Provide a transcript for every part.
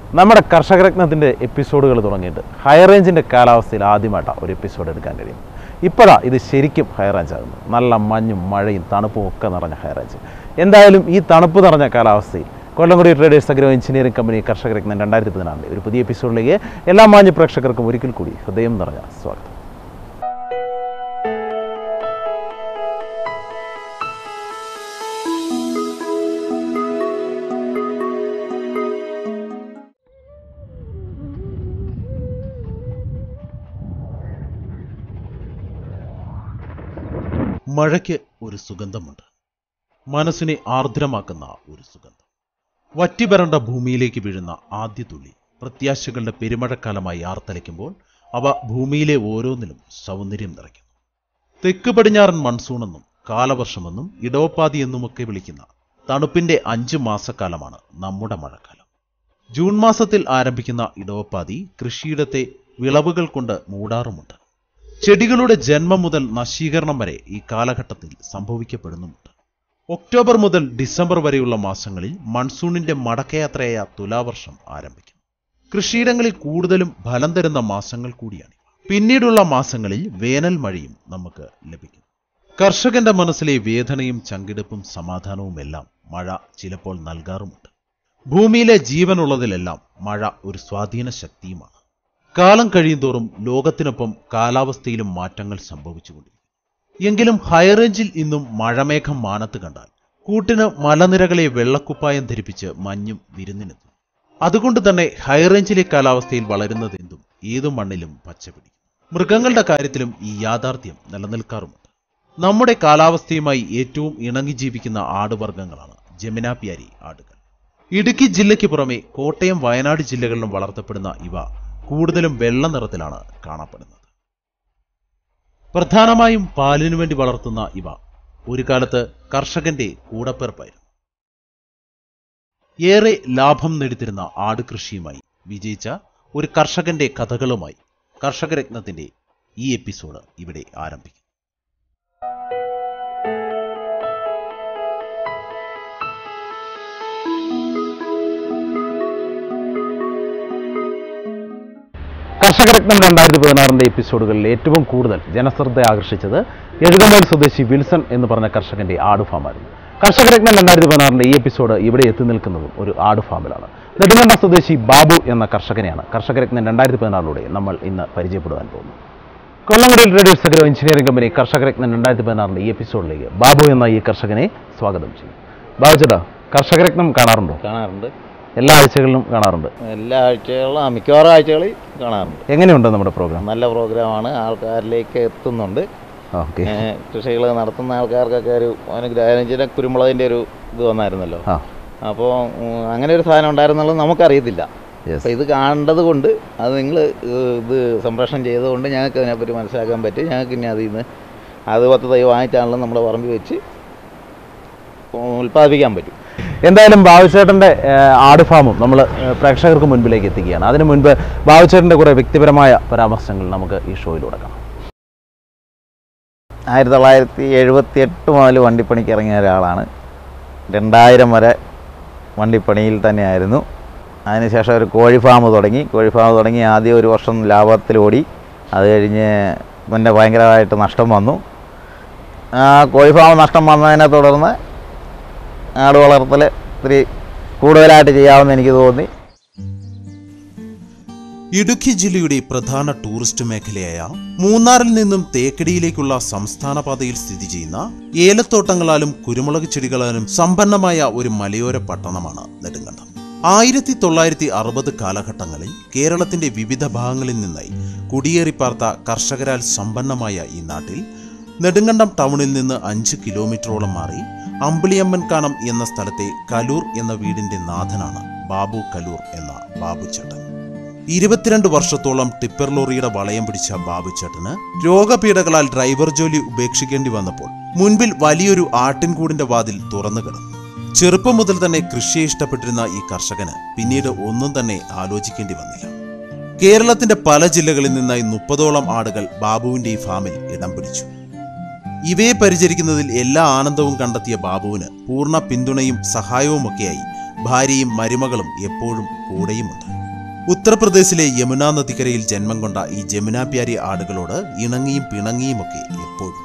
നമ്മുടെ കർഷകരത്നത്തിൻ്റെ എപ്പിസോഡുകൾ തുടങ്ങിയിട്ട് ഹൈ റേഞ്ചിൻ്റെ കാലാവസ്ഥയിൽ ആദ്യമായിട്ടാണ് ഒരു എപ്പിസോഡ് എടുക്കാൻ കഴിയും ഇപ്പോഴാ ഇത് ശരിക്കും ഹൈ റേഞ്ച് ആകുന്നത് നല്ല മഞ്ഞും മഴയും തണുപ്പും ഒക്കെ നിറഞ്ഞ ഹൈ റേഞ്ച് എന്തായാലും ഈ തണുപ്പ് നിറഞ്ഞ കാലാവസ്ഥയിൽ Kollamkudi traders agro engineering company കർഷകരത്നം രണ്ടായിരത്തി പതിനാറിൻ്റെ ഒരു പുതിയ എപ്പിസോഡിലേക്ക് എല്ലാ മാന്യ പ്രേക്ഷകർക്കും ഒരിക്കൽ കൂടി ഹൃദയം നിറഞ്ഞ സ്വാഗതം മഴയ്ക്ക് ഒരു സുഗന്ധമുണ്ട് മനസ്സിനെ ആർദ്രമാക്കുന്ന ഒരു സുഗന്ധം വറ്റിവരണ്ട ഭൂമിയിലേക്ക് വീഴുന്ന ആദ്യ തുള്ളി പ്രത്യാശകളുടെ പെരുമഴക്കാലമായി ആർത്തലയ്ക്കുമ്പോൾ അവ ഭൂമിയിലെ ഓരോന്നിലും സൗന്ദര്യം നിറയ്ക്കുന്നു തെക്ക് പടിഞ്ഞാറൻ മൺസൂണെന്നും കാലവർഷമെന്നും ഇടവപ്പാതി എന്നുമൊക്കെ വിളിക്കുന്ന തണുപ്പിന്റെ അഞ്ച് മാസക്കാലമാണ് നമ്മുടെ മഴക്കാലം ജൂൺ മാസത്തിൽ ആരംഭിക്കുന്ന ഇടവപ്പാതി കൃഷിയിടത്തെ വിളവുകൾ കൊണ്ട് മൂടാറുമുണ്ട് ചെടികളുടെ ജന്മം മുതൽ നശീകരണം വരെ ഈ കാലഘട്ടത്തിൽ സംഭവിക്കപ്പെടുന്നുമുണ്ട് ഒക്ടോബർ മുതൽ ഡിസംബർ വരെയുള്ള മാസങ്ങളിൽ മൺസൂണിന്റെ മടക്കയാത്രയായ തുലാവർഷം ആരംഭിക്കും കൃഷിയിടങ്ങളിൽ കൂടുതലും ഫലം തരുന്ന മാസങ്ങൾ കൂടിയാണ് പിന്നീടുള്ള മാസങ്ങളിൽ വേനൽ മഴയും നമുക്ക് ലഭിക്കും കർഷകന്റെ മനസ്സിലെ വേദനയും ചങ്കിടുപ്പും സമാധാനവും എല്ലാം മഴ ചിലപ്പോൾ നൽകാറുമുണ്ട് ഭൂമിയിലെ ജീവനുള്ളതിലെല്ലാം മഴ ഒരു സ്വാധീന ശക്തിയുമാണ് കാലം കഴിയുന്തോറും ലോകത്തിനൊപ്പം കാലാവസ്ഥയിലും മാറ്റങ്ങൾ സംഭവിച്ചുകൊണ്ടിരിക്കും എങ്കിലും ഹൈറേഞ്ചിൽ ഇന്നും മഴമേഘം മാനത്ത് കണ്ടാൽ കൂട്ടിന് മലനിരകളെ വെള്ളക്കുപ്പായം ധരിപ്പിച്ച് മഞ്ഞും വിരുന്നിനെത്തും അതുകൊണ്ട് തന്നെ ഹൈറേഞ്ചിലെ കാലാവസ്ഥയിൽ വളരുന്നതെന്തും ഏതു മണ്ണിലും പച്ചപിടിക്കും മൃഗങ്ങളുടെ കാര്യത്തിലും ഈ യാഥാർത്ഥ്യം നിലനിൽക്കാറുമുണ്ട് നമ്മുടെ കാലാവസ്ഥയുമായി ഏറ്റവും ഇണങ്ങി ജീവിക്കുന്ന ആടുവർഗ്ഗങ്ങളാണ് ജമിനാപ്യാരി ആടുകൾ ഇടുക്കി ജില്ലയ്ക്ക് പുറമെ കോട്ടയം വയനാട് ജില്ലകളിലും വളർത്തപ്പെടുന്ന ഇവ കൂടുതലും വെള്ള നിറത്തിലാണ് കാണപ്പെടുന്നത് പ്രധാനമായും പാലിനു വേണ്ടി വളർത്തുന്ന ഇവ ഒരു കാലത്ത് കർഷകന്റെ കൂടപ്പിറപ്പായിരുന്നു ഏറെ ലാഭം നേടിത്തരുന്ന ആട് കൃഷിയുമായി വിജയിച്ച ഒരു കർഷകന്റെ കഥകളുമായി കർഷകരത്നത്തിന്റെ ഈ എപ്പിസോഡ് ഇവിടെ ആരംഭിക്കും കർഷകരത്നം രണ്ടായിരത്തി പതിനാറിൻ്റെ എപ്പിസോഡുകളിൽ ഏറ്റവും കൂടുതൽ ജനശ്രദ്ധ ആകർഷിച്ചത് എഴുകമ്പേൽ സ്വദേശി വിൽസൺ എന്ന് പറഞ്ഞ കർഷകന്റെ ആട് ഫാമായിരുന്നു കർഷകരത്നം രണ്ടായിരത്തി പതിനാറിൻ്റെ ഈ എപ്പിസോഡ് ഇവിടെ എത്തി നിൽക്കുന്നതും ഒരു ആട് ഫാമിലാണ് നെടുങ്കണ്ട സ്വദേശി ബാബു എന്ന കർഷകനെയാണ് കർഷകരത്നം രണ്ടായിരത്തി പതിനാറിലൂടെ നമ്മൾ ഇന്ന് പരിചയപ്പെടുവാൻ പോകുന്നത് Kollamkudi traders agro engineering company കർഷകരത്നം രണ്ടായിരത്തി പതിനാറിൻ്റെ ഈ എപ്പിസോഡിലേക്ക് ബാബു എന്ന ഈ കർഷകനെ സ്വാഗതം ചെയ്യും ബാബു ചേട്ടാ കർഷകരത്നം കാണാറുണ്ടോ കാണാറുണ്ട് എല്ലാ ആഴ്ചകളിലും കാണാറുണ്ട് എല്ലാ ആഴ്ചകളും ആ, മിക്കവാറും ആഴ്ചകളിൽ കാണാറുണ്ട് എങ്ങനെയുണ്ട് നമ്മുടെ പ്രോഗ്രാം നല്ല പ്രോഗ്രാമാണ് ആൾക്കാരിലേക്ക് എത്തുന്നുണ്ട് ഓക്കെ കൃഷികൾ നടത്തുന്ന ആൾക്കാർക്കൊക്കെ ഒരു അനുഗ്രഹിച്ചിട്ട് കുരുമുളകിൻ്റെ ഒരു ഇത് വന്നായിരുന്നല്ലോ ആ അപ്പോൾ അങ്ങനെ ഒരു സാധനം ഉണ്ടായിരുന്നുള്ളത് നമുക്കറിയത്തില്ല യെസ് അപ്പോൾ ഇത് കാണേണ്ടത് കൊണ്ട് അത് നിങ്ങൾ ഇത് സംപ്രേഷണം ചെയ്തതുകൊണ്ട് ഞങ്ങൾക്ക് അതിനെപ്പറ്റി മനസ്സിലാക്കാൻ പറ്റി ഞങ്ങൾക്ക് ഇനി അതിൽ നിന്ന് അത് പത്ത് തൈ വാങ്ങിച്ചാണല്ലോ നമ്മുടെ പറമ്പിൽ വെച്ച് ഉൽപ്പാദിപ്പിക്കാൻ പറ്റും എന്തായാലും ബാബുചേട്ടൻ്റെ ആട് ഫാമും നമ്മൾ പ്രേക്ഷകർക്ക് മുൻപിലേക്ക് എത്തിക്കുകയാണ് അതിനു മുൻപ് ബാബുചേട്ടൻ്റെ കുറേ വ്യക്തിപരമായ പരാമർശങ്ങൾ നമുക്ക് ഈ ഷോയിലൂടെ കാണാം ആയിരത്തി തൊള്ളായിരത്തി എഴുപത്തി എട്ട് മുതൽ വണ്ടിപ്പണിക്ക് ഇറങ്ങിയ ഒരാളാണ് രണ്ടായിരം വരെ വണ്ടിപ്പണിയിൽ തന്നെയായിരുന്നു അതിനുശേഷം ഒരു കോഴി ഫാം തുടങ്ങി കോഴി ഫാം തുടങ്ങി ആദ്യം ഒരു വർഷം ലാഭത്തിലോടി അത് കഴിഞ്ഞ് പിന്നെ ഭയങ്കരമായിട്ട് നഷ്ടം വന്നു ആ കോഴി ഫാം നഷ്ടം വന്നതിനെ തുടർന്ന് ആട് വളർത്തൽ ഇത്തിരി കൂടുതലായിട്ട് ചെയ്യാമെന്ന് എനിക്ക് തോന്നി ഇടുക്കി ജില്ലയുടെ പ്രധാന ടൂറിസ്റ്റ് മേഖലയായ മൂന്നാറിൽ നിന്നും തേക്കടിയിലേക്കുള്ള സംസ്ഥാന പാതയിൽ സ്ഥിതി ചെയ്യുന്ന ഏലത്തോട്ടങ്ങളാലും കുരുമുളക് ചെടികളാലും സമ്പന്നമായ ഒരു മലയോര പട്ടണമാണ് നെടുങ്കണ്ടം ആയിരത്തി തൊള്ളായിരത്തി അറുപത് കാലഘട്ടങ്ങളിൽ കേരളത്തിന്റെ വിവിധ ഭാഗങ്ങളിൽ നിന്നായി കുടിയേറിപ്പാർത്ത കർഷകരാൽ സമ്പന്നമായ ഈ നാട്ടിൽ നെടുങ്കണ്ടം ടൗണിൽ നിന്ന് അഞ്ച് കിലോമീറ്ററോളം മാറി അമ്പിളിയമ്മൻകാനം എന്ന സ്ഥലത്തെ കലൂർ എന്ന വീടിന്റെ നാഥനാണ് ബാബു കലൂർ എന്ന ബാബുച്ചേട്ടൻ ഇരുപത്തിരണ്ട് വർഷത്തോളം ടിപ്പർ ലോറിയുടെ വളയം പിടിച്ച ബാബുച്ചേട്ടന് രോഗപീഠകളാൽ ഡ്രൈവർ ജോലി ഉപേക്ഷിക്കേണ്ടി വന്നപ്പോൾ മുൻപിൽ വലിയൊരു ആട്ടിൻകൂടിന്റെ വാതിൽ തുറന്നു കിടന്നു ചെറുപ്പം മുതൽ തന്നെ കൃഷിയെ ഇഷ്ടപ്പെട്ടിരുന്ന ഈ കർഷകന് പിന്നീട് ഒന്നും തന്നെ ആലോചിക്കേണ്ടി വന്നില്ല കേരളത്തിന്റെ പല ജില്ലകളിൽ നിന്നായി മുപ്പതോളം ആടുകൾ ബാബുവിന്റെ ഈ ഫാമിൽ ഇടം പിടിച്ചു ഇവയെ പരിചരിക്കുന്നതിൽ എല്ലാ ആനന്ദവും കണ്ടെത്തിയ ബാബുവിന് പൂർണ്ണ പിന്തുണയും സഹായവുമൊക്കെയായി ഭാര്യയും മരുമകളും എപ്പോഴും കൂടെയുമുണ്ട് ഉത്തർപ്രദേശിലെ യമുന നദിക്കരയിൽ ജന്മം കൊണ്ട ഈ ജമുന പ്യാരി ആടുകളോട് ഇണങ്ങിയും പിണങ്ങിയുമൊക്കെ എപ്പോഴും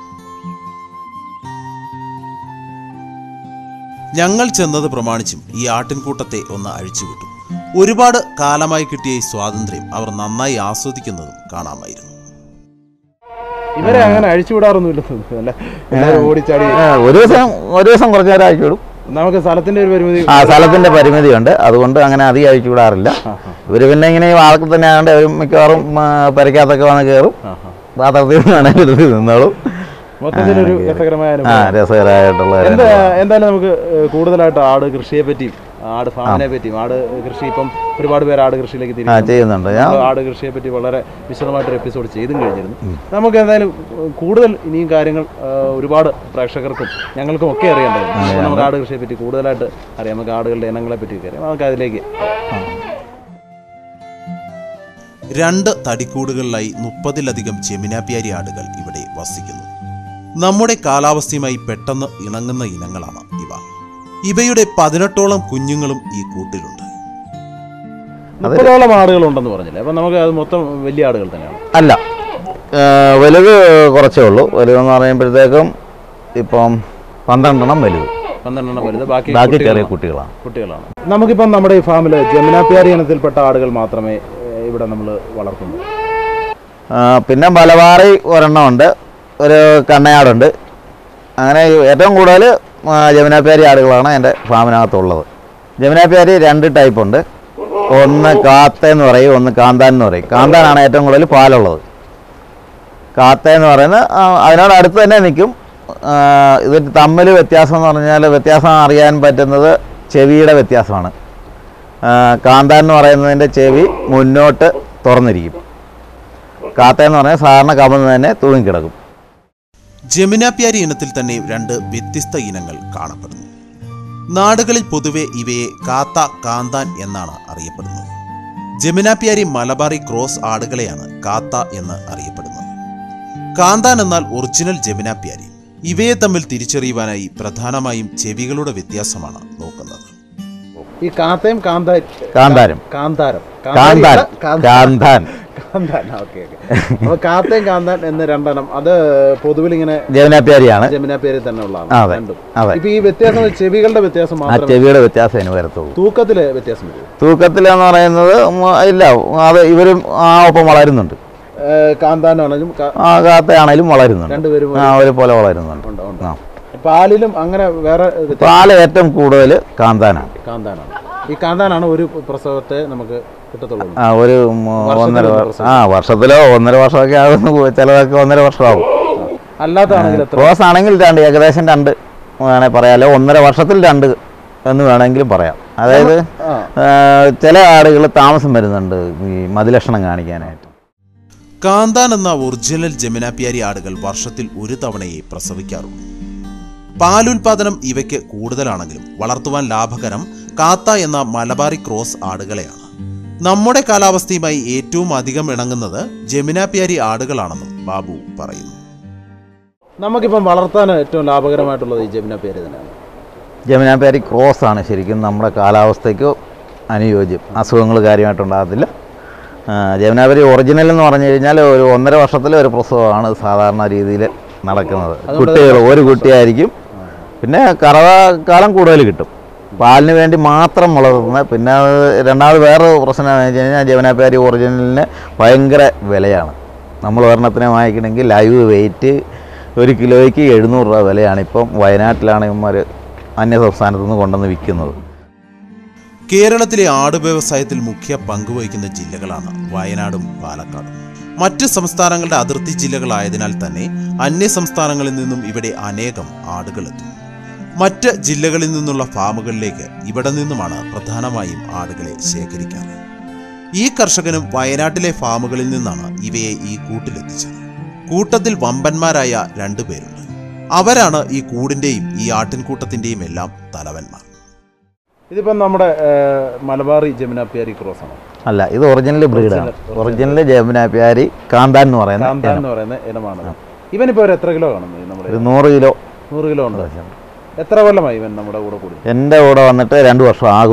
ഞങ്ങൾ ചെന്നത് പ്രമാണിച്ചും ഈ ആട്ടിൻകൂട്ടത്തെ ഒന്ന് അഴിച്ചുവിട്ടു ഒരുപാട് കാലമായി കിട്ടിയ ഈ സ്വാതന്ത്ര്യം അവർ നന്നായി ആസ്വദിക്കുന്നതും കാണാമായിരുന്നു ഇവരെ അങ്ങനെ അഴിച്ചുവിടാറൊന്നുമില്ല അല്ലേ എല്ലാവരും ഓടിച്ചാടി ആ, ഒരു ദിവസം ഒരു ദിവസം കുറച്ച് നേരം അയച്ചു വിടും നമുക്ക് സ്ഥലത്തിന്റെ ഒരു പരിമിതി ആ സ്ഥലത്തിന്റെ പരിമിതിയുണ്ട് അതുകൊണ്ട് അങ്ങനെ അധികം അയച്ചു വിടാറില്ല ഇവര് പിന്നെ ഇങ്ങനെ ഈ വാളത്തിൽ തന്നെ ആയതുകൊണ്ട് അവർ മിക്കവാറും ആ, പെരയ്ക്കകത്തൊക്കെ വന്ന് കയറും ആ, ആ. പാത്രത്തിൽ നിന്നാണെങ്കിൽ എടുത്ത് നിന്നോളും മൊത്തത്തിലൊരു രസകരമായ ആ അനുഭവം രസകരമായിട്ടുള്ള ഒരു എന്താ അനുഭവം. എന്തായാലും നമുക്ക് ഏഹ്, കൂടുതലായിട്ട് ആട് കൃഷിയെ പറ്റിയും ആട് ഫാമിനെ പറ്റിയും ആട് കൃഷി ഇപ്പം ഒരുപാട് പേര് ആട് കൃഷിയിലേക്ക് ആ തിരിച്ചു ചെയ്യുന്നുണ്ട് ഞാൻ ആട് കൃഷിയെ പറ്റി വളരെ വിശദമായിട്ടൊരു എപ്പിസോഡ് ചെയ്തും കഴിഞ്ഞിരുന്നു നമുക്ക് എന്തായാലും ഏഹ്, കൂടുതൽ ഇനിയും കാര്യങ്ങൾ ഏഹ്, ഒരുപാട് പ്രേക്ഷകർക്കും ഞങ്ങൾക്കും ഒക്കെ അറിയേണ്ടതുണ്ട് അപ്പോൾ നമുക്ക് ആട് കൃഷിയെ പറ്റി കൂടുതലായിട്ട് അറിയാം നമുക്ക് ആടുകളുടെ ഇനങ്ങളെ പറ്റിയൊക്കെ അറിയാം നമുക്ക് അതിലേക്ക് രണ്ട് തടിക്കൂടുകളിലായി മുപ്പതിലധികം ചെമിനാപ്യാരി ആടുകൾ ഇവിടെ വസിക്കുന്നു നമ്മുടെ കാലാവസ്ഥയുമായി പെട്ടെന്ന് ഇണങ്ങുന്ന ഇനങ്ങളാണ് ഇവ ഇവയുടെ പതിനെട്ടോളം കുഞ്ഞുങ്ങളും ഈ കൂട്ടിലുണ്ട് മുപ്പതോളം ആടുകളുണ്ടെന്ന് പറഞ്ഞില്ലേ അപ്പം നമുക്ക് അത് മൊത്തം വലിയ ആടുകൾ തന്നെയാണ് അല്ല ആ, വലുത് കുറച്ചേ ഉള്ളൂ വലുതെന്ന് പറയുമ്പോഴത്തേക്കും ഇപ്പം പന്ത്രണ്ടെണ്ണം വലുത് പന്ത്രണ്ടെണ്ണം വരുന്നത് ബാക്കി ബാക്കി ചെറിയ കുട്ടികളാണ്. കുട്ടികളാണ് കുട്ടികളാണ് നമുക്കിപ്പം നമ്മുടെ ഈ ഫാമിൽ ജമുനാപ്യാരി ഇനത്തിൽപ്പെട്ട ആടുകൾ മാത്രമേ ഏഹ്, ഇവിടെ നമ്മൾ വളർത്തുന്നു ആ, പിന്നെ മലബാറി ഒരെണ്ണം ഉണ്ട് ഒരു കണ്ണയാടുണ്ട് അങ്ങനെ ഏറ്റവും കൂടുതൽ ജമുനാപ്യാരി ആടുകളാണ് എൻ്റെ ഫാമിനകത്തുള്ളത് ജമുനാപ്യാരി രണ്ട് ടൈപ്പ് ഉണ്ട് ഒന്ന് കാത്ത എന്ന് പറയും ഒന്ന് കാന്താൻ എന്ന് പറയും കാന്താനാണ് ഏറ്റവും കൂടുതൽ പാലുള്ളത് കാത്ത എന്ന് പറയുന്നത് ആ, അതിനോട് അടുത്ത് തന്നെ നിൽക്കും ആ, ഇത് തമ്മിൽ വ്യത്യാസം എന്ന് പറഞ്ഞാൽ വ്യത്യാസം അറിയാൻ പറ്റുന്നത് ചെവിയുടെ വ്യത്യാസമാണ് ആ, കാന്താൻ എന്ന് പറയുന്നതിൻ്റെ ചെവി മുന്നോട്ട് തുറന്നിരിക്കും കാത്ത എന്ന് പറഞ്ഞാൽ സാധാരണ കമന്ന് തന്നെ തൂങ്ങിക്കിടക്കും ജമുനാപ്യാരി ഇനത്തിൽ തന്നെ രണ്ട് വ്യത്യസ്ത ഇനങ്ങൾ കാണപ്പെടുന്നു നാടുകളിൽ പൊതുവെ ഇവയെ കാത്ത കാന്താൻ എന്നാണ് അറിയപ്പെടുന്നത് ജമുനാപ്യാരി മലബാറി ക്രോസ് ആടുകളെയാണ് കാത്ത എന്ന് അറിയപ്പെടുന്നത് കാന്താൻ എന്നാൽ ഒറിജിനൽ ജമുനാപ്യാരി ഇവയെ തമ്മിൽ തിരിച്ചറിയുവാനായി പ്രധാനമായും ചെവികളുടെ വ്യത്യാസമാണ് നോക്കുന്നത് ഈ കാത്തയും കാന്താ കാന്താരം കാന്താരം കാന്താൻ കാന്താൻ കാന്താൻ ഓക്കെ ഓക്കെ അപ്പൊ കാത്തയും കാന്താൻ എന്ന് രണ്ടെണ്ണം അത് പൊതുവിൽ ഇങ്ങനെ ജമുനാപ്യാരിയാണ് ജമുന പേരിൽ തന്നെ ഉള്ളതാണ് അതെ, രണ്ടും അതെ. ഇപ്പൊ ഈ വ്യത്യാസം ചെവികളുടെ വ്യത്യാസം ആ മാത്രമേ ചെവിയുടെ വ്യത്യാസം അതിന് വരത്തുള്ളൂ തൂക്കത്തില് വ്യത്യാസം വരും തൂക്കത്തിലെന്ന് പറയുന്നത് മ- ഇല്ല അത് ഇവരും ആ ഒപ്പം വളരുന്നുണ്ട് കാന്താനാണെങ്കിലും കാ- ആ കാത്തയാണേലും വളരുന്നുണ്ട് രണ്ടുപേരും ആ ഒരുപോലെ വളരുന്നുണ്ട് ഉണ്ട് ഉണ്ട് ആ പാലിലും അങ്ങനെ വേറെ വ്യത്യാസം പാല് ഏറ്റവും കൂടുതൽ കാന്താനാണ് കാന്താനാണ് ഈ കാന്താനാണ് ഒരു പ്രസവത്തെ നമുക്ക് കിട്ടത്തുള്ളൂ ആ ഒരു മ- ഒന്നര വർ- ആ വർഷത്തിലോ ഒന്നര വർഷമൊക്കെ ആകുന്നു ചിലതൊക്കെ ഒന്നര വർഷമാകും അല്ലാത്തതാണെങ്കിൽ എത്ര ക്രോസ് ആണെങ്കിൽ രണ്ട് ഏകദേശം രണ്ട് വേണേൽ പറയാലോ ഒന്നര വർഷത്തിൽ രണ്ട് എന്ന് വേണമെങ്കിലും പറയാം അതായത് ആ ആ, ചില ആടുകൾ താമസം വരുന്നുണ്ട് ഈ മതിലക്ഷണം കാണിക്കാനായിട്ട് കാന്താൻ എന്ന ഒറിജിനൽ ജമുനാപ്യാരി ആടുകൾ വർഷത്തിൽ ഒരു തവണയെ പ്രസവിക്കാറുള്ളൂ പാലുൽപാദനം ഇവയ്ക്ക് കൂടുതലാണെങ്കിലും വളർത്തുവാൻ ലാഭകരം കാത്ത എന്ന മലബാറി ക്രോസ് ആടുകളെയാണ് നമ്മുടെ കാലാവസ്ഥയുമായി ഏറ്റവും അധികം ഇണങ്ങുന്നത് ജമുനാപ്യാരി ആടുകളാണെന്നും ബാബു പറയുന്നു നമുക്കിപ്പം വളർത്താൻ ഏറ്റവും ലാഭകരമായിട്ടുള്ളത് ഈ ജമുന പേര് തന്നെയാണ് ജമുനാപ്യാരി ക്രോസ് ആണ് ശരിക്കും നമ്മുടെ കാലാവസ്ഥയ്ക്ക് അനുയോജ്യം അസുഖങ്ങൾ കാര്യമായിട്ടുണ്ടാകത്തില്ല ആ, ജമുനാപ്യാരി ഒറിജിനൽ എന്ന് പറഞ്ഞു കഴിഞ്ഞാൽ ഒരു ഒന്നര വർഷത്തിലെ ഒരു പ്രസവമാണ് സാധാരണ രീതിയിൽ നടക്കുന്നത് കുട്ടികൾ ഒരു കുട്ടിയായിരിക്കും പിന്നെ കറവ കാലം കൂടുതൽ കിട്ടും പാലിന് വേണ്ടി മാത്രം വളർത്തുന്ന പിന്നെ അത് രണ്ടാമത് വേറെ പ്രശ്നം എന്ന് വെച്ച് കഴിഞ്ഞാൽ ജമുനാപ്യാരി ഒറിജിനലിന് ഭയങ്കര വിലയാണ് നമ്മൾ ഒരെണ്ണത്തിനെ വാങ്ങിക്കണമെങ്കിൽ ലൈവ് വെയിറ്റ് ഒരു കിലോയ്ക്ക് എഴുന്നൂറ് രൂപ വിലയാണ് ഇപ്പം വയനാട്ടിലാണ് ഇവന്മാർ അന്യ സംസ്ഥാനത്തു നിന്ന് കൊണ്ടുവന്ന് വിൽക്കുന്നത് കേരളത്തിലെ ആട് വ്യവസായത്തിൽ മുഖ്യ പങ്കുവഹിക്കുന്ന ജില്ലകളാണ് വയനാടും പാലക്കാടും മറ്റ് സംസ്ഥാനങ്ങളുടെ അതിർത്തി ജില്ലകളായതിനാൽ തന്നെ അന്യ സംസ്ഥാനങ്ങളിൽ നിന്നും ഇവിടെ അനേകം ആടുകൾ എത്തുന്നു മറ്റ് ജില്ലകളിൽ നിന്നുള്ള ഫാമുകളിലേക്ക് ഇവിടെ നിന്നുമാണ് പ്രധാനമായും ആടുകളെ ശേഖരിക്കാറ് ഈ കർഷകനും വയനാട്ടിലെ ഫാമുകളിൽ നിന്നാണ് ഇവയെ ഈ കൂട്ടിലെത്തിച്ചത് കൂട്ടത്തിൽ വമ്പന്മാരായ രണ്ടുപേരുണ്ട് അവരാണ് ഈ കൂടിന്റെയും ഈ ആട്ടിൻകൂട്ടത്തിന്റെയും എല്ലാം തലവന്മാർ ഇതിപ്പം നമ്മുടെ ഏഹ്, മലബാറി ജമുനാപ്യാരി ക്രോസ് ആണ് അല്ല ഇത് ഒറിജിനൽ ബ്രീഡാണ് ഒറിജിനൽ ജമുനാപ്യാരി കാന്താൻ എന്ന് പറയുന്ന കാന്താൻ ഇനം. എന്ന് പറയുന്ന ഇനമാണ് ഇവനിപ്പോൾ ഒരു എത്ര കിലോ കാണും ഈ നമ്മുടെ ഒരു നൂറ് കിലോ നൂറ് കിലോ ഉണ്ട് എത്ര കൊല്ലമായി ഇവൻ നമ്മുടെ കൂടെ കൂടി എൻ്റെ കൂടെ വന്നിട്ട് രണ്ട് വർഷം ആകുന്നു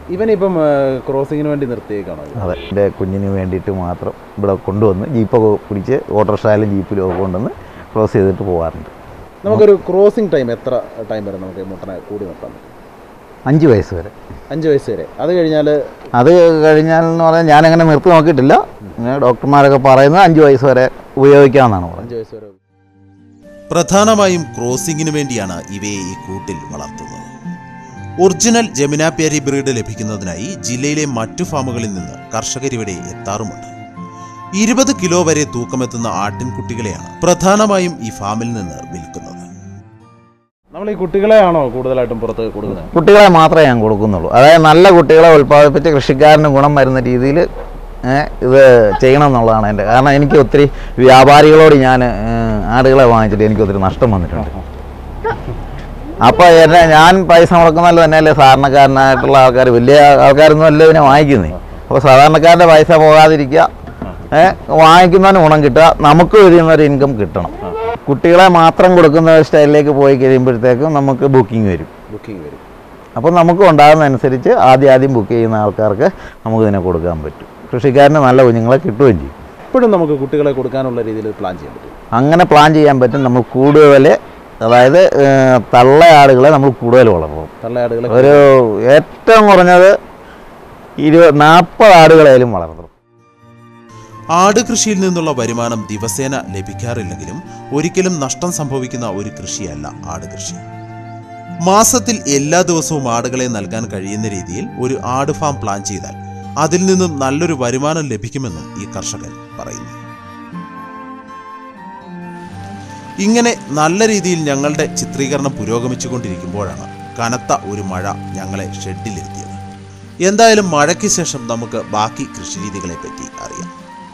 ഇവനിപ്പം ക്രോസിങ്ങിന് വേണ്ടി നിർത്തിയേക്കാണോ ഇത്? അതെ എൻ്റെ കുഞ്ഞിന് വേണ്ടിയിട്ട് മാത്രം ഇവിടെ കൊണ്ടുവന്ന് ജീപ്പൊക്കെ പിടിച്ച് ഓട്ടോറിക്ഷയിലും ജീപ്പിലും ഒക്കെ കൊണ്ടുവന്ന് ക്രോസ് ചെയ്തിട്ട് പോകാറുണ്ട് നമുക്കൊരു ക്രോസിംഗ് ടൈം എത്ര ടൈം വരെ നമുക്ക് ഈ മുട്ടനെ കൂടി നിർത്താൻ പറ്റും അഞ്ച് വയസ്സ് വരെ അഞ്ച് വയസ്സ് വരെ അത് കഴിഞ്ഞാൽ അത് കഴിഞ്ഞാൽ എന്ന് പറഞ്ഞാൽ ഞാനങ്ങനെ നിർത്തി നോക്കിയിട്ടില്ല ഇങ്ങനെ ഡോക്ടർമാരൊക്കെ പറയുന്നത് അഞ്ച് വയസ്സ് വരെ ഉപയോഗിക്കാമെന്നാണ് പറയുന്നത് അഞ്ച് വയസ്സ് വരെ പ്രധാനമായും ക്രോസിംഗിന് വേണ്ടിയാണ് ഇവയെ ഈ കൂട്ടിൽ വളർത്തുന്നത് ഒറിജിനൽ ജമിനാപ്യാരി ബ്രീഡ് ലഭിക്കുന്നതിനായി ജില്ലയിലെ മറ്റു ഫാമുകളിൽ നിന്ന് കർഷകരിവിടെ എത്താറുമുണ്ട് ഇരുപത് കിലോ വരെ തൂക്കമെത്തുന്ന ആട്ടിൻകുട്ടികളെയാണ് പ്രധാനമായും ഈ ഫാമിൽ നിന്ന് വിൽക്കുന്നത് നമ്മൾ ഈ കുട്ടികളെയാണോ കൂടുതലായിട്ടും പുറത്ത് കൊടുക്കുന്നത് കുട്ടികളെ മാത്രമേ ഞാൻ കൊടുക്കുന്നുള്ളൂ അതായത് നല്ല കുട്ടികളെ ഉൽപ്പാദിപ്പിച്ച് കൃഷിക്കാരന് ഗുണം വരുന്ന രീതിയിൽ ഇത് ചെയ്യണം എന്നുള്ളതാണ് എൻ്റെ കാരണം എനിക്ക് ഒത്തിരി വ്യാപാരികളോട് ഞാൻ ഏഹ്, ആടുകളെ വാങ്ങിച്ചിട്ട് എനിക്ക് ഒത്തിരി നഷ്ടം വന്നിട്ടുണ്ട് അപ്പോൾ എന്നെ ഞാൻ പൈസ മുടക്കുന്നതല്ല തന്നെയല്ലേ സാധാരണക്കാരനായിട്ടുള്ള ആൾക്കാർ വലിയ ആൾക്കാരൊന്നും അല്ല ഇതിനെ വാങ്ങിക്കുന്നത് അപ്പോൾ സാധാരണക്കാരൻ്റെ പൈസ പോകാതിരിക്കുക ഏഹ്, വാങ്ങിക്കുന്നതിന് ഗുണം കിട്ടുക നമുക്ക് ഇതിൽ നിന്നൊരു ഇൻകം കിട്ടണം കുട്ടികളെ മാത്രം കൊടുക്കുന്ന ഒരു സ്റ്റൈലിലേക്ക് പോയി കഴിയുമ്പോഴത്തേക്കും നമുക്ക് ബുക്കിംഗ് വരും ബുക്കിംഗ് വരും അപ്പോൾ നമുക്ക് ഉണ്ടാകുന്നതനുസരിച്ച് ആദ്യം ആദ്യം ബുക്ക് ചെയ്യുന്ന ആൾക്കാർക്ക് നമുക്ക് ഇതിനെ കൊടുക്കാൻ പറ്റും കൃഷിക്കാരന് നല്ല കുഞ്ഞുങ്ങളെ കിട്ടുകയും ചെയ്യും ഇപ്പോഴും നമുക്ക് കുട്ടികളെ കൊടുക്കാനുള്ള രീതിയിൽ പ്ലാൻ ചെയ്യാൻ പറ്റും അങ്ങനെ പ്ലാൻ ചെയ്യാൻ പറ്റും നമ്മൾ കൂടുതൽ അതായത് ഏഹ്, തള്ള ആടുകളെ നമ്മൾ കൂടുതൽ വളർത്തണം തള്ളയാടുകളെ ഒരു ഏറ്റവും കുറഞ്ഞത് ഇരുപത് നാൽപ്പത് ആടുകളായാലും വളർത്തണം ആട് കൃഷിയിൽ നിന്നുള്ള വരുമാനം ദിവസേന ലഭിക്കാറില്ലെങ്കിലും ഒരിക്കലും നഷ്ടം സംഭവിക്കുന്ന ഒരു കൃഷിയല്ല ആട് കൃഷി മാസത്തിൽ എല്ലാ ദിവസവും ആടുകളെ നൽകാൻ കഴിയുന്ന രീതിയിൽ ഒരു ആട് ഫാം പ്ലാൻ ചെയ്താൽ അതിൽ നിന്നും നല്ലൊരു വരുമാനം ലഭിക്കുമെന്നും ഈ കർഷകൻ പറയുന്നു ഇങ്ങനെ നല്ല രീതിയിൽ ഞങ്ങളുടെ ചിത്രീകരണം പുരോഗമിച്ചുകൊണ്ടിരിക്കുമ്പോഴാണ് കനത്ത ഒരു മഴ ഞങ്ങളെ ഷെഡിലിരുത്തിയത് എന്തായാലും മഴയ്ക്ക് ശേഷം നമുക്ക് ബാക്കി കൃഷിരീതികളെ പറ്റി അറിയാം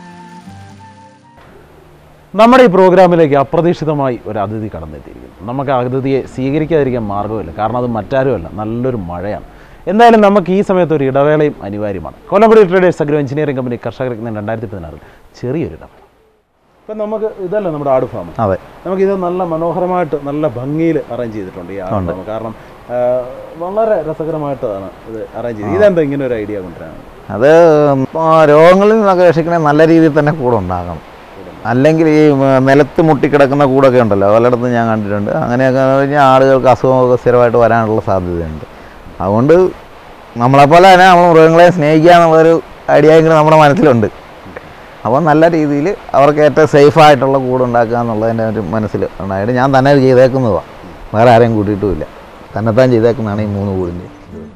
നമ്മുടെ ഈ പ്രോഗ്രാമിലേക്ക് അപ്രതീക്ഷിതമായി ഒരു അതിഥി കടന്നെത്തിയിരിക്കുന്നു നമുക്ക് ആ അതിഥിയെ സ്വീകരിക്കാതിരിക്കാൻ മാർഗ്ഗമില്ല കാരണം അത് മറ്റാരുമല്ല നല്ലൊരു മഴയാണ് എന്തായാലും നമുക്ക് ഈ സമയത്ത് ഒരു ഇടവേളയും അനിവാര്യമാണ് Kollamkudi traders agro engineering company കർഷക രത്നം രണ്ടായിരത്തി പതിനാറിൽ ചെറിയൊരു ഇടവേള ഇപ്പം നമുക്ക് ഇതല്ല നമ്മുടെ ആട് ഫാം അതെ നമുക്കിത് നല്ല മനോഹരമായിട്ട് നല്ല ഭംഗിയിൽ അറേഞ്ച് ചെയ്തിട്ടുണ്ട് ഈ ആട് ഫാം കാരണം ആ, വളരെ രസകരമായിട്ടാണ് ഇത് അറേഞ്ച് ചെയ്തത് ഇതെന്താ ഇങ്ങനെ ഒരു ഐഡിയ കൊണ്ടുവരാൻ അത് ആ, രോഗങ്ങളിൽ നിന്നൊക്കെ രക്ഷിക്കണേ നല്ല രീതിയിൽ തന്നെ കൂടെ ഉണ്ടാകണം അല്ലെങ്കിൽ ഈ ഉം, നിലത്ത് മുട്ടിക്കിടക്കുന്ന കൂടൊക്കെ ഉണ്ടല്ലോ പലയിടത്തും ഞാൻ കണ്ടിട്ടുണ്ട് അങ്ങനെയൊക്കെ എന്ന് കഴിഞ്ഞാൽ ആളുകൾക്ക് അസുഖമൊക്കെ സ്ഥിരമായിട്ട് വരാനുള്ള സാധ്യതയുണ്ട് അതുകൊണ്ട് നമ്മളെപ്പോലെ തന്നെ നമ്മൾ മൃഗങ്ങളെ സ്നേഹിക്കുക എന്നുള്ളൊരു ഐഡിയ എങ്കിലും നമ്മുടെ മനസ്സിലുണ്ട് അപ്പോൾ നല്ല രീതിയിൽ അവർക്ക് ഏറ്റവും സേഫായിട്ടുള്ള കൂടുണ്ടാക്കുക എന്നുള്ളതിൻ്റെ ഒരു മനസ്സിൽ ഉണ്ടായിട്ട് ഞാൻ തന്നെ ഇത് ചെയ്തേക്കുന്നതാണ് വേറെ ആരെയും കൂട്ടിയിട്ടുമില്ല തന്നെത്താൻ ചെയ്തേക്കുന്നതാണ് ഈ മൂന്ന് കൂടിൻ്റെ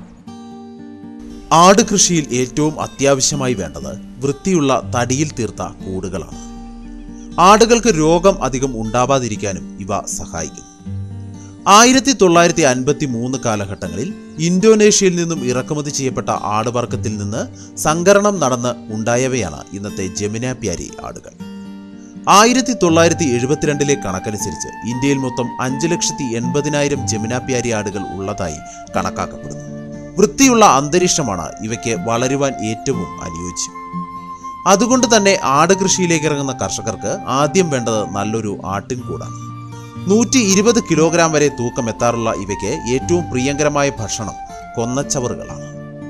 ആട് കൃഷിയിൽ ഏറ്റവും അത്യാവശ്യമായി വേണ്ടത് വൃത്തിയുള്ള തടിയിൽ തീർത്ത കൂടുകളാണ് ആടുകൾക്ക് രോഗം അധികം ഉണ്ടാവാതിരിക്കാനും ഇവ സഹായിക്കും ആയിരത്തി തൊള്ളായിരത്തി അൻപത്തി മൂന്ന് കാലഘട്ടങ്ങളിൽ ഇന്തോനേഷ്യയിൽ നിന്നും ഇറക്കുമതി ചെയ്യപ്പെട്ട ആടുവർഗത്തിൽ നിന്ന് സങ്കരണം നടന്ന് ഉണ്ടായവയാണ് ഇന്നത്തെ ജമുനാപ്യാരി ആടുകൾ ആയിരത്തി തൊള്ളായിരത്തി എഴുപത്തിരണ്ടിലെ കണക്കനുസരിച്ച് ഇന്ത്യയിൽ മൊത്തം അഞ്ച് ലക്ഷത്തി എൺപതിനായിരം ജമുനാപ്യാരി ആടുകൾ ഉള്ളതായി കണക്കാക്കപ്പെടുന്നു വൃത്തിയുള്ള അന്തരീക്ഷമാണ് ഇവയ്ക്ക് വളരുവാൻ ഏറ്റവും അനുയോജ്യം അതുകൊണ്ട് തന്നെ ആട് കൃഷിയിലേക്ക് ഇറങ്ങുന്ന കർഷകർക്ക് ആദ്യം വേണ്ടത് നല്ലൊരു ആട്ടിൻകൂടാണ് നൂറ്റി ഇരുപത് കിലോഗ്രാം വരെ തൂക്കം എത്താറുള്ള ഇവയ്ക്ക് ഏറ്റവും പ്രിയങ്കരമായ ഭക്ഷണം കൊന്നച്ചവറുകളാണ്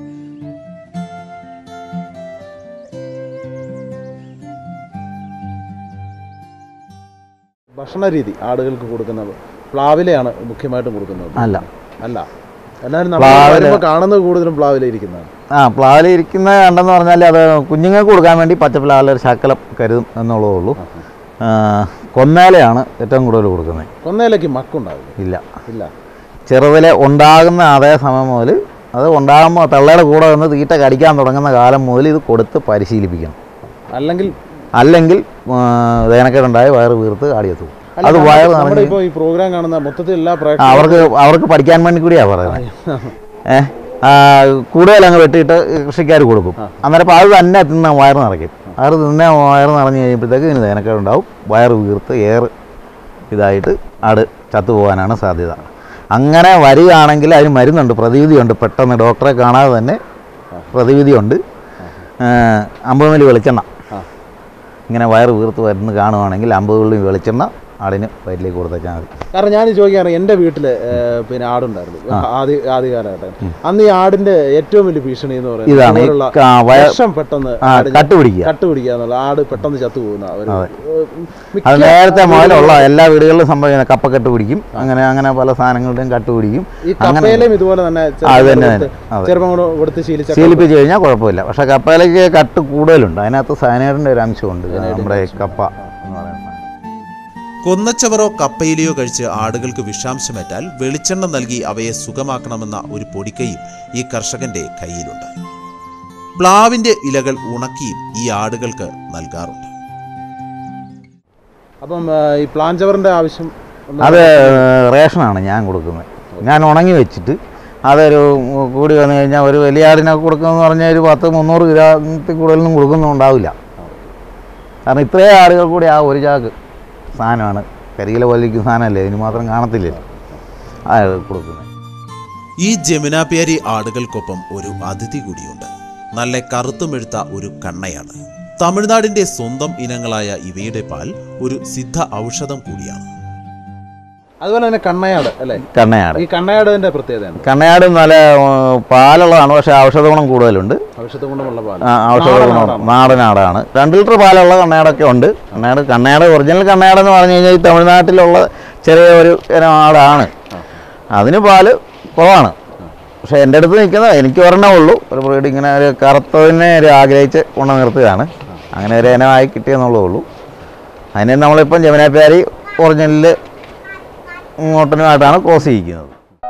ഭക്ഷണ രീതി ആടുകൾക്ക് കൊടുക്കുന്നത് പ്ലാവിലയാണ് മുഖ്യമായിട്ടും കൊടുക്കുന്നത് അല്ല അല്ല എന്നാലും നമ്മൾ പ്ലാവില- വരുമ്പോൾ കാണുന്നത് കൂടുതലും പ്ലാവില ഇരിക്കുന്നതാണ് ആ പ്ലാവിൽ ഇരിക്കുന്ന കണ്ടെന്ന് പറഞ്ഞാൽ അത് കുഞ്ഞുങ്ങൾക്ക് കൊടുക്കാൻ വേണ്ടി പച്ചപ്ലാവിൽ ഒരു ശക്കലം കരുതും എന്നുള്ളതേ ഉള്ളൂ ആ, കൊന്നേലയാണ് ഏറ്റവും കൂടുതൽ കൊടുക്കുന്നത് കൊന്നയിലേക്ക് മക്കുണ്ടാവില്ല ഇല്ല ഇല്ല ചെറുതിലെ ഉണ്ടാകുന്ന അതേ സമയം മുതൽ അത് ഉണ്ടാകുമ്പോൾ തള്ളയുടെ കൂടെ വന്ന് തീറ്റ കടിക്കാൻ തുടങ്ങുന്ന കാലം മുതൽ ഇത് കൊടുത്ത് പരിശീലിപ്പിക്കണം അല്ലെങ്കിൽ അല്ലെങ്കിൽ വേനക്കേടുണ്ടായി വയറ് വീർത്ത് ആടിയെത്തു അല്ല, അത് നമ്മുടെ- വയറ് നമ്മുടെ നിറഞ്ഞ് ഇപ്പോൾ ഈ പ്രോഗ്രാം കാണുന്ന മൊത്തത്തിൽ എല്ലാ ആ, പ്രേക്ഷകരും അവർക്ക് അവർക്ക് പഠിക്കാൻ വേണ്ടി കൂടിയാണ് പറയുന്നത് ഏഹ് കൂടുതൽ അങ്ങ് വെട്ടിയിട്ട് കൃഷിക്കാർ കൊടുക്കും അന്നേരം അപ്പോൾ അത് തന്നെ തിന്ന വയറ് നിറയ്ക്കും വയറ് തിന്നെ വയറ് നിറഞ്ഞ് കഴിയുമ്പോഴത്തേക്ക് ഇതിന് വേനക്കേടുണ്ടാവും വയറ് വീർത്ത് ഏറ് ഇതായിട്ട് ആട് ചത്തുപോകാനാണ് സാധ്യത അങ്ങനെ വരികയാണെങ്കിൽ അതിന് മരുന്നുണ്ട് പ്രതിവിധിയുണ്ട് പെട്ടെന്ന് ഡോക്ടറെ കാണാതെ തന്നെ പ്രതിവിധിയുണ്ട് ഏഹ് അമ്പത് മില്ലി വെളിച്ചെണ്ണ ആ. ഇങ്ങനെ വയറ് വീർത്ത് വരുന്ന കാണുവാണെങ്കിൽ അമ്പത് മില്ലി വെളിച്ചെണ്ണ ആടിന് വയറ്റിലേക്ക് കൊടുത്തേച്ചാൽ മതി കാരണം ഞാൻ ചോദിക്കാറ് എൻ്റെ വീട്ടിൽ പിന്നെ ആടുണ്ടായിരുന്നു ആദ്യ ആദ്യ കാലഘട്ടം അന്ന് ഈ ആടിന്റെ ഏറ്റവും വലിയ ഭീഷണി എന്ന് പറയുന്നത് ഇതാണ് ഈ ഇതുപോലുള്ള ക- വയ വിഷം പെട്ടെന്ന് ആ, ആടിന് കട്ട് പിടിക്കുക കട്ട് പിടിക്കുക എന്നുള്ള ആട് പെട്ടെന്ന് ചത്തു പോകുന്ന ഒരു ഏഹ്, മിക്ക അത് നേരത്തെ മുതലുള്ള വീടുകളിലും എല്ലാ വീടുകളിലും സംഭവിക്കുന്ന കപ്പക്കെട്ട് പിടിക്കും അങ്ങനെ അങ്ങനെ പല സാധനങ്ങളുടെയും കട്ട് പിടിക്കും ഈ കപ്പയിലും ഇതുപോലെ തന്നെ അത് തന്നെ ചെറുപ്പം തന്നെ. അതെ. ചെറുപ്പം കൂടെ കൊടുത്ത് ശീലിച്ച ശീലിപ്പിച്ച് കഴിഞ്ഞാൽ കുഴപ്പമില്ല പക്ഷേ കപ്പയിലേക്ക് കട്ട് കൂടുതലുണ്ട് അതിനകത്ത് സയനൈഡിൻ്റെ ഒരു അംശമുണ്ട് നമ്മുടെ കപ്പ എന്ന് പറയുന്നത് കൊന്നച്ചവറോ കപ്പയിലയോ കഴിച്ച് ആടുകൾക്ക് വിഷാംശമേറ്റാൽ വെളിച്ചെണ്ണ നൽകി അവയെ സുഖമാക്കണമെന്ന ഒരു പൊടിക്കൈയും ഈ കർഷകന്റെ കയ്യിലുണ്ട് പ്ലാവിന്റെ ഇലകൾ ഉണക്കിയും ഈ ആടുകൾക്ക് നൽകാറുണ്ട് അപ്പം ആ, ഈ പ്ലാഞ്ചവറിന്റെ ആവശ്യം ഒന്ന് അത് റേഷനാണ് ഞാൻ കൊടുക്കുന്നത് ഞാൻ ഉണങ്ങി വെച്ചിട്ട് അതൊരു കൂടി വന്നു കഴിഞ്ഞാൽ ഒരു വലിയ ആടിനൊക്കെ കൊടുക്കുന്നതെന്ന് പറഞ്ഞാൽ ഒരു പത്ത് മുന്നൂറ് ഗ്രാമത്തിൽ കൂടുതലൊന്നും കൊടുക്കുന്നുണ്ടാവില്ല കാരണം ഇത്രയും ആടുകൾ കൂടി ആ ഒരു ചാക്ക് സാധനമാണ് കരികില പോലിരിക്കുന്ന സാധനമല്ലേ ഇതിന് മാത്രം കാണത്തില്ലല്ലോ ആ കൊടുക്കുന്നത് ഈ ജമുനാപ്യാരി ആടുകൾക്കൊപ്പം ഒരു അതിഥി കൂടിയുണ്ട് നല്ല കറുത്തുമെഴുത്ത ഒരു കണ്ണയാണ് തമിഴ്നാടിന്റെ സ്വന്തം ഇനങ്ങളായ ഇവയുടെ പാൽ ഒരു സിദ്ധ ഔഷധം കൂടിയാണ് അതുപോലെ തന്നെ കണ്ണയാട് അല്ലേ കണ്ണയാട് ഈ കണ്ണയാടിന്റെ പ്രത്യേകതയാണ് കണ്ണയാട് നല്ല ഉം, പാലുള്ളതാണ് പക്ഷേ ഔഷധ ഗുണം കൂടുതലുണ്ട് ഔഷധ ഗുണമുള്ള പാൽ ആ, ഔഷധ നാടൻ ഗുണം ആടാണ്. നാടനാടാണ് രണ്ട് ലിറ്റർ പാലുള്ള കണ്ണയാടൊക്കെ ഉണ്ട് കണ്ണയാട് കണ്ണയാട് ഒറിജിനൽ കണ്ണയാടെന്ന് പറഞ്ഞു കഴിഞ്ഞാൽ ഈ തമിഴ്നാട്ടിലുള്ള ചെറിയ ഒരു ഇനം ആടാണ് അതിന് പാല് കുറവാണ് പക്ഷേ എൻ്റെ അടുത്ത് നിൽക്കുന്നത് എനിക്ക് ഒരെണ്ണേ ഉള്ളൂ ഒരു ബ്രീഡ് ഇങ്ങനെ ഒരു കറുത്തതിനെ ഒരു ആഗ്രഹിച്ച് കൊണ്ടു നിർത്തുകയാണ് അങ്ങനെ ഒരു ഇനമായി കിട്ടിയെന്നുള്ളതേ ഉള്ളൂ അതിന് നമ്മളിപ്പം ജമുനാപ്യാരി ഒറിജിനലിൽ ഇങ്ങോട്ടനുമായിട്ടാണ് ക്രോസ് ചെയ്യിക്കുന്നത്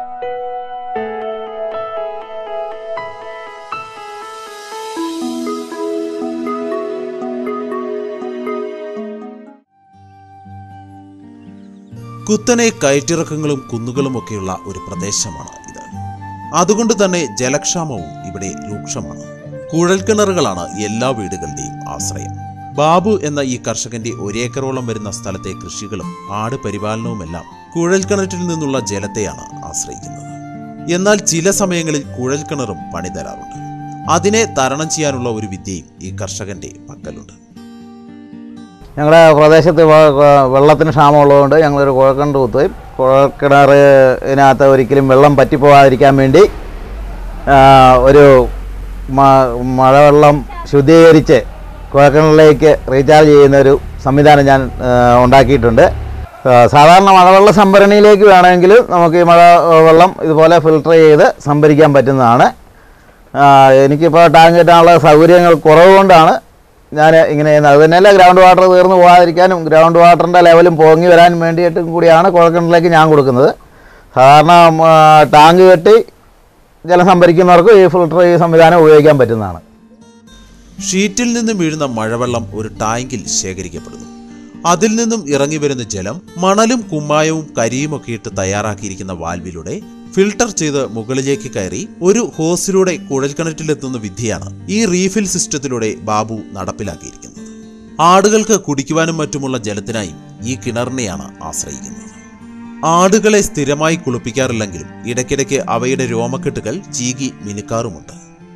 കുത്തനെ കയറ്റിറക്കങ്ങളും കുന്നുകളും ഒക്കെയുള്ള ഒരു പ്രദേശമാണ് ഇത് അതുകൊണ്ട് തന്നെ ജലക്ഷാമവും ഇവിടെ രൂക്ഷമാണ് കുഴൽക്കിണറുകളാണ് എല്ലാ വീടുകളുടെയും ആശ്രയം ബാബു എന്ന ഈ കർഷകന്റെ ഒരേക്കറോളം വരുന്ന സ്ഥലത്തെ കൃഷികളും ആട് പരിപാലനവുമെല്ലാം കുഴൽക്കിണറ്റിൽ നിന്നുള്ള ജലത്തെയാണ് ആശ്രയിക്കുന്നത് എന്നാൽ ചില സമയങ്ങളിൽ കുഴൽക്കിണറും പണി തരാറുണ്ട് അതിനെ തരണം ചെയ്യാനുള്ള ഒരു വിദ്യയും ഈ കർഷകന്റെ പക്കലുണ്ട് ഞങ്ങളുടെ പ്രദേശത്ത് വ- വ- വെള്ളത്തിന് ക്ഷാമമുള്ളതുകൊണ്ട് ഞങ്ങളൊരു കുഴൽക്കിണർ കുത്തുകയും കുഴൽക്കിണറിനകത്ത് ഒരിക്കലും വെള്ളം പറ്റിപ്പോകാതിരിക്കാൻ വേണ്ടി ആ, ഒരു മ- മഴവെള്ളം ശുദ്ധീകരിച്ച് കുഴൽക്കിണറിലേക്ക് റീചാർജ് ചെയ്യുന്ന ഒരു സംവിധാനം ഞാൻ ആ, ഉണ്ടാക്കിയിട്ടുണ്ട് ആ, സാധാരണ മഴവെള്ള സംഭരണിയിലേക്ക് വേണമെങ്കിൽ നമുക്ക് ഈ മഴ വെള്ളം ഇതുപോലെ ഫിൽട്ടർ ചെയ്ത് സംഭരിക്കാൻ പറ്റുന്നതാണ് ആ, എനിക്കിപ്പോൾ ടാങ്ക് കെട്ടാനുള്ള സൗകര്യങ്ങൾ കുറവുകൊണ്ടാണ് ഞാൻ ഇങ്ങനെ ചെയ്യുന്നത് അത് തന്നെയല്ല ഗ്രൗണ്ട് വാട്ടർ തീർന്നു പോകാതിരിക്കാനും ഗ്രൗണ്ട് വാട്ടറിൻ്റെ ലെവലും പൊങ്ങി വരാനും വേണ്ടിയിട്ടും കൂടിയാണ് കുഴൽക്കിണറിലേക്ക് ഞാൻ കൊടുക്കുന്നത് സാധാരണ ആ, ടാങ്ക് കെട്ടി ജലം സംഭരിക്കുന്നവർക്ക് ഈ ഫിൽട്ടർ ഈ സംവിധാനം ഉപയോഗിക്കാൻ പറ്റുന്നതാണ് ഷീറ്റിൽ നിന്നും വീഴുന്ന മഴവെള്ളം ഒരു ടാങ്കിൽ ശേഖരിക്കപ്പെടുന്നു അതിൽ നിന്നും ഇറങ്ങി വരുന്ന ജലം മണലും കുമ്മായവും കരിയുമൊക്കെ ഇട്ട് തയ്യാറാക്കിയിരിക്കുന്ന വാൽവിലൂടെ ഫിൽട്ടർ ചെയ്ത് മുകളിലേക്ക് കയറി ഒരു ഹോസിലൂടെ കുഴൽക്കിണറ്റിലെത്തുന്ന വിദ്യയാണ് ഈ റീഫിൽ സിസ്റ്റത്തിലൂടെ ബാബു നടപ്പിലാക്കിയിരിക്കുന്നത് ആടുകൾക്ക് കുടിക്കുവാനും മറ്റുമുള്ള ജലത്തിനായി ഈ കിണറിനെയാണ് ആശ്രയിക്കുന്നത് ആടുകളെ സ്ഥിരമായി കുളിപ്പിക്കാറില്ലെങ്കിലും ഇടയ്ക്കിടയ്ക്ക് അവയുടെ രോമക്കെട്ടുകൾ ചീകി മിനുക്കാറുമുണ്ട്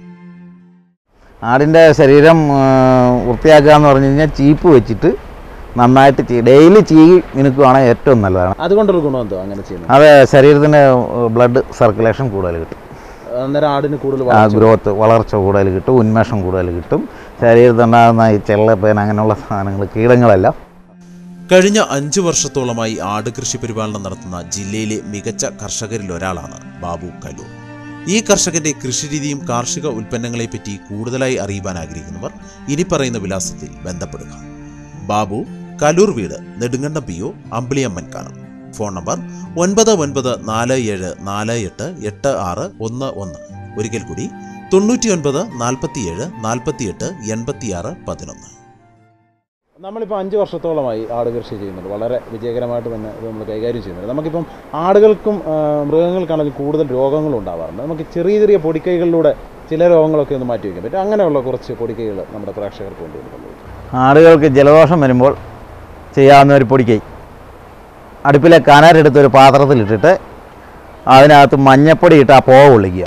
ആടിൻ്റെ ശരീരം ആ, വൃത്തിയാക്കുക എന്ന് പറഞ്ഞു കഴിഞ്ഞാൽ ചീപ്പ് വെച്ചിട്ട് നന്നായിട്ട് ചീ ഡെയിലി ചീകി മിനുക്കുകയാണെങ്കിൽ ഏറ്റവും നല്ലതാണ് അതുകൊണ്ടൊരു ഗുണം എന്തോ അങ്ങനെ ചെയ്യുന്നത് അത് ശരീരത്തിന് ബ്ലഡ് സർക്കുലേഷൻ കൂടുതൽ കിട്ടും അന്നേരം ആടിന് കൂടുതൽ ആ വളർച്ച ഗ്രോത്ത് വളർച്ച കൂടുതൽ കിട്ടും ഉന്മേഷം കൂടുതൽ കിട്ടും ശരീരത്തുണ്ടാകുന്ന ഈ ചെള്ളപ്പേൻ അങ്ങനെയുള്ള സാധനങ്ങൾ കീടങ്ങളെല്ലാം കഴിഞ്ഞ അഞ്ചു വർഷത്തോളമായി ആട് കൃഷി പരിപാലനം നടത്തുന്ന ജില്ലയിലെ മികച്ച കർഷകരിൽ ഒരാളാണ് ബാബു കലൂർ ഈ കർഷകന്റെ കൃഷിരീതിയും കാർഷിക ഉൽപ്പന്നങ്ങളെപ്പറ്റി കൂടുതലായി അറിയുവാൻ ആഗ്രഹിക്കുന്നവർ ഇനി പറയുന്ന വിലാസത്തിൽ ബന്ധപ്പെടുക ബാബു കലൂർ വീട് Nedumkandam P O Ambiliyammankanam phone number ഒൻപത് ഒൻപത് നാല് ഏഴ് നാല് എട്ട് എട്ട് ആറ് ഒന്ന് ഒന്ന് ഒരിക്കൽ കൂടി തൊണ്ണൂറ്റിയൊൻപത് നാൽപ്പത്തിയേഴ് നാൽപ്പത്തിയെട്ട് എൺപത്തിയാറ് പതിനൊന്ന് നമ്മളിപ്പോൾ അഞ്ച് വർഷത്തോളമായി ആട് കൃഷി ചെയ്യുന്നുണ്ട് വളരെ വിജയകരമായിട്ട് തന്നെ ഇത് നമ്മൾ കൈകാര്യം ചെയ്യുന്നുണ്ട് നമുക്കിപ്പം ആടുകൾക്കും ആ, മൃഗങ്ങൾക്കാണെങ്കിലും കൂടുതൽ രോഗങ്ങൾ ഉണ്ടാവാറുണ്ട് നമുക്ക് ചെറിയ ചെറിയ പൊടിക്കൈകളിലൂടെ ചില രോഗങ്ങളൊക്കെ ഒന്ന് മാറ്റി വയ്ക്കാൻ പറ്റും അങ്ങനെയുള്ള കുറച്ച് പൊടിക്കൈകൾ നമ്മുടെ പ്രേക്ഷകർക്ക് കൊണ്ടുവരുന്നുണ്ട് ആടുകൾക്ക് ജലദോഷം വരുമ്പോൾ ചെയ്യാവുന്ന ഒരു പൊടിക്കൈ അടുപ്പിലെ കനരെടുത്ത് ഒരു പാത്രത്തിലിട്ടിട്ട് അതിനകത്ത് മഞ്ഞപ്പൊടി ഇട്ട് ആ പോവ കൊള്ളിക്കുക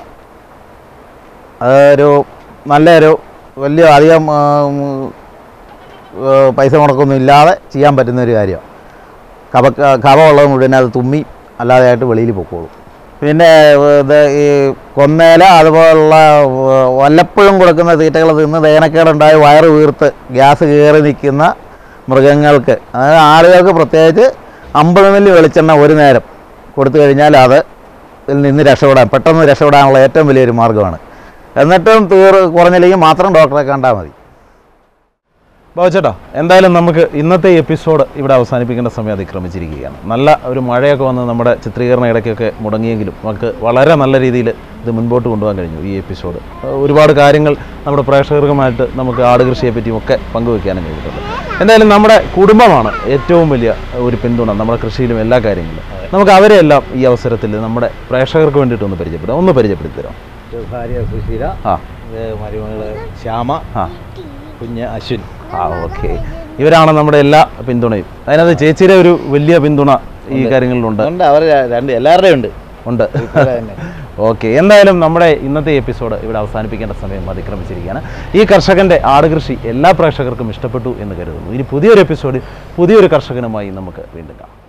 അതൊരു നല്ലൊരു വലിയ അധികം ആ, ഉം, ഏ, പൈസ മുടക്കൊന്നും ഇല്ലാതെ ചെയ്യാൻ പറ്റുന്ന ഒരു കാര്യമാണ് കവ കവമുള്ളത് മുഴുവൻ അത് തുമ്മി അല്ലാതെയായിട്ട് വെളിയിൽ പൊക്കോളും പിന്നെ ഇത് ഈ കൊന്നേല അതുപോലുള്ള വ- വല്ലപ്പോഴും കൊടുക്കുന്ന തീറ്റകൾ തിന്ന് ദഹനക്കേടുണ്ടായി വയറ് വീർത്ത് ഗ്യാസ് കയറി നിൽക്കുന്ന മൃഗങ്ങൾക്ക് അതായത് ആളുകൾക്ക് പ്രത്യേകിച്ച് അമ്പത് മില്ലി വെളിച്ചെണ്ണ ഒരു നേരം കൊടുത്തു കഴിഞ്ഞാൽ അത് ഇതിൽ നിന്ന് രക്ഷപ്പെടാൻ പെട്ടെന്ന് രക്ഷപ്പെടാനുള്ള ഏറ്റവും വലിയൊരു മാർഗ്ഗമാണ് എന്നിട്ടും തീർ കുറഞ്ഞില്ലെങ്കിൽ മാത്രം ഡോക്ടറെ കണ്ടാൽ മതി ബാബുച്ചേട്ടാ എന്തായാലും നമുക്ക് ഇന്നത്തെ എപ്പിസോഡ് ഇവിടെ അവസാനിപ്പിക്കേണ്ട സമയം അതിക്രമിച്ചിരിക്കുകയാണ് നല്ല ഒരു മഴയൊക്കെ വന്ന് നമ്മുടെ ചിത്രീകരണ ഇടയ്ക്കൊക്കെ മുടങ്ങിയെങ്കിലും നമുക്ക് വളരെ നല്ല രീതിയിൽ ഇത് മുൻപോട്ട് കൊണ്ടുപോകാൻ കഴിഞ്ഞു ഈ എപ്പിസോഡ് ഏഹ് ഒരുപാട് കാര്യങ്ങൾ നമ്മുടെ പ്രേക്ഷകർക്കുമായിട്ട് നമുക്ക് ആട് കൃഷിയെ പറ്റിയും ഒക്കെ പങ്കുവെക്കാനും കഴിഞ്ഞിട്ടുണ്ട് എന്തായാലും നമ്മുടെ കുടുംബമാണ് ഏറ്റവും വലിയ ഒരു പിന്തുണ നമ്മുടെ കൃഷിയിലും എല്ലാ കാര്യങ്ങളിലും നമുക്ക് അവരെ എല്ലാം ഈ അവസരത്തിൽ നമ്മുടെ പ്രേക്ഷകർക്ക് വേണ്ടിയിട്ട് ഒന്ന് പരിചയപ്പെടാം ഒന്ന് പരിചയപ്പെടുത്തി തരാം ഭാര്യ സുശീല ആ മരുമകള് ശ്യാമ ആ കുഞ്ഞ് അശ്വിൻ ആ ഓക്കെ ഇവരാണ് നമ്മുടെ എല്ലാ പിന്തുണയും അതിനകത്ത് ചേച്ചിയുടെ ഒരു വലിയ പിന്തുണ ഈ കാര്യങ്ങളിലുണ്ട് ഉണ്ട് അവർ രണ്ട് എല്ലാവരുടെയും ഉണ്ട് ഉണ്ട് ഓക്കെ എന്തായാലും നമ്മുടെ ഇന്നത്തെ എപ്പിസോഡ് ഇവിടെ അവസാനിപ്പിക്കേണ്ട സമയം അതിക്രമിച്ചിരിക്കുകയാണ് ഈ കർഷകന്റെ ആട് കൃഷി എല്ലാ പ്രേക്ഷകർക്കും ഇഷ്ടപ്പെട്ടു എന്ന് കരുതുന്നു ഇനി പുതിയൊരു എപ്പിസോഡിൽ പുതിയൊരു കർഷകനുമായി നമുക്ക് വീണ്ടും കാണാം